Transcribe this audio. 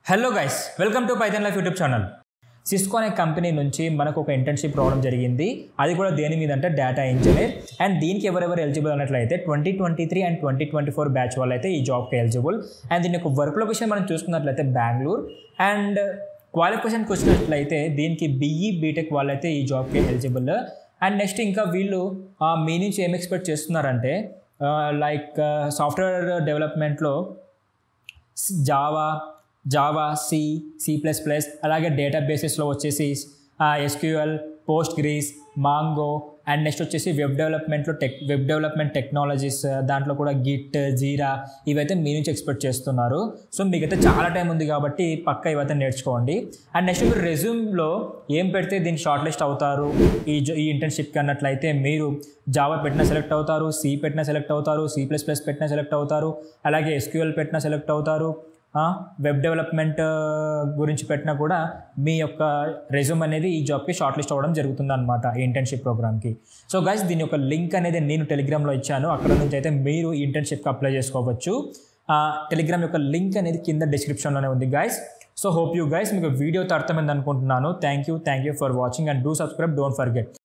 hello guys welcome to Python life YouTube channel Cisco అనే company నుంచి మనకు ఒక ఇంటర్న్షిప్ రావడం జరిగింది అది కూడా దేని మీద అంటే డేటా ఇంజనీర్ అండ్ దీనికి ఎవరెవరు ఎలిజిబుల్ అన్నట్లయితే twenty twenty three and twenty twenty four batch వాళ్ళు అయితే ఈ జాబ్కి ఎలిజిబుల్ అండ్ దీని యొక్క వర్క్ లొకేషన్ మనం చూసుకున్నట్లయితే బెంగళూరు అండ్ క్వాలిఫికేషన్కి వచ్చినట్లయితే దీనికి బీఈ బీటెక్ వాళ్ళైతే ఈ జాబ్కి ఎలిజిబుల్ అండ్ నెక్స్ట్ ఇంకా వీళ్ళు ఆ, మీ నుంచి ఏం ఎక్స్పెక్ట్ చేస్తున్నారంటే లైక్ సాఫ్ట్వేర్ డెవలప్మెంట్లో Java Java C C plus plus అలాగే డేటాబేసెస్లో వచ్చేసి SQL Postgres Mongo and next వచ్చేసి వెబ్ డెవలప్మెంట్లో టెక్ వెబ్ డెవలప్మెంట్ టెక్నాలజీస్ దాంట్లో కూడా గిట్ జీరా ఇవైతే మీ నుంచి ఎక్స్పెక్ట్ చేస్తున్నారు సో మీకైతే చాలా టైం ఉంది కాబట్టి పక్క ఇవైతే నేర్చుకోండి అండ్ నెక్స్ట్ మీరు రెజ్యూమ్లో ఏం పెడితే దీన్ని షార్ట్ లిస్ట్ అవుతారు ఈ జ- ఈ ఇంటర్న్షిప్కి అన్నట్లయితే మీరు జావా పెట్టినా సెలెక్ట్ అవుతారు సి పెట్టినా సెలెక్ట్ అవుతారు సి ప్లస్ ప్లస్ పెట్టినా సెలెక్ట్ అవుతారు అలాగే ఎస్క్యూఎల్ పెట్టినా సెలెక్ట్ అవుతారు ఆ, వెబ్ డెవలప్మెంట్ ఆ, గురించి పెట్టినా కూడా మీ యొక్క రెజ్యూమ్ అనేది ఈ జాబ్కి షార్ట్ లిస్ట్ అవ్వడం జరుగుతుంది అనమాట ఈ ఇంటర్న్షిప్ ప్రోగ్రామ్కి సో గైస్ దీని యొక్క లింక్ అనేది నేను టెలిగ్రామ్లో ఇచ్చాను అక్కడ నుంచి అయితే మీరు ఈ ఇంటర్న్షిప్కి అప్లై చేసుకోవచ్చు ఆ, టెలిగ్రామ్ యొక్క లింక్ అనేది కింద డిస్క్రిప్షన్లోనే ఉంది guys so hope you guys మీకు వీడియోతో అర్థమైంది అనుకుంటున్నాను thank you thank you for watching and do subscribe don't forget